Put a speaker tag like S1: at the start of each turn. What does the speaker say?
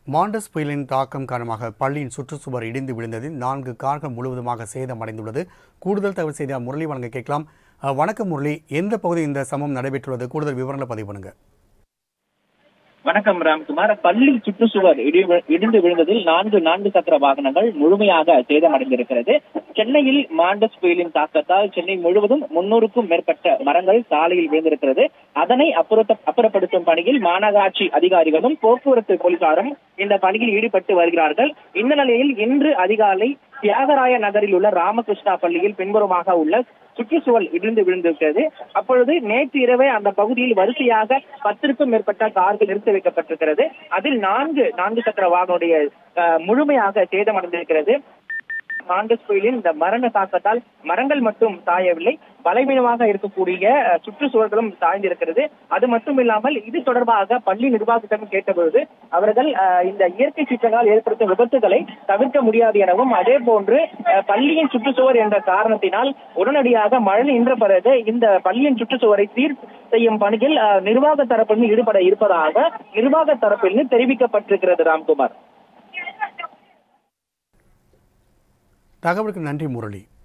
S1: Mandous புயலின் தாக்கம் காரணமாக பள்ளியின் சுற்றுச்சுவர் இடிந்து விழுந்ததில் நான்கு கார்கள் முழுவதுமாக சேதமடைந்துள்ளது கூடுதல் தகவல் செய்தியாளர் முரளி வழங்க கேட்கலாம் அஹ், வணக்கம் முரளி எந்த பகுதியில் இந்த சம்பவம் நடைபெற்றுள்ளது கூடுதல் விவரங்களை பதிவு பண்ணுங்க
S2: வணக்கம் ராம்குமார் பள்ளி சுற்றுச்சுவர் இடி இடிந்து விழுந்ததில் நான்கு நான்கு சக்கர வாகனங்கள் முழுமையாக சேதமடைந்திருக்கிறது சென்னையில் மாண்டஸ் புயலின் தாக்கத்தால் சென்னை முழுவதும் முன்னூறுக்கும் மேற்பட்ட மரங்கள் சாலையில் விழுந்திருக்கிறது அதனை அப்புறத்த அப்புறப்படுத்தும் பணியில் மாநகராட்சி அதிகாரிகளும் போக்குவரத்து போலீசாரும் இந்த பணியில் ஈடுபட்டு வருகிறார்கள் இந்த நிலையில் இன்று அதிகாலை தியாகராய நகரில் உள்ள ராமகிருஷ்ணா பள்ளியில் பின்புறமாக உள்ள சுற்றுச்சுவர் இடிந்து விழுந்திருக்கிறது அப்பொழுது நேற்று இரவே அந்த பகுதியில் வரிசையாக பத்திற்கும் மேற்பட்ட கார்கள் நிறுத்தி வைக்கப்பட்டிருக்கிறது அதில் நான்கு நான்கு சக்கர வாகனுடைய அஹ், முழுமையாக சேதமடைந்திருக்கிறது மாண்டஸ் புயலின் இந்த மரண தாக்கத்தால் மரங்கள் மட்டும் சாயவில்லை பலவீனமாக இருக்கக்கூடிய அஹ், சுற்றுச்சுவர்களும் சாய்ந்திருக்கிறது அது மட்டும் இல்லாமல் இது தொடர்பாக பள்ளி நிர்வாகத்திடம் கேட்டபொழுது அவர்கள் அஹ், இந்த இயற்கை சீற்றங்களால் ஏற்படுத்தும் விபத்துகளை தவிர்க்க முடியாது எனவும் அதே போன்று அஹ், பள்ளியின் சுற்றுச்சுவர் என்ற காரணத்தினால் உடனடியாக மழை நின்ற பிறகு இந்த பள்ளியின் சுற்றுச்சுவரை சீர் செய்யும் பணியில் அஹ், நிர்வாக தரப்பில் ஈடுபட இருப்பதாக நிர்வாக தரப்பில் தெரிவிக்கப்பட்டிருக்கிறது ராம்குமார்
S1: தகவலுக்கு நன்றி முரளி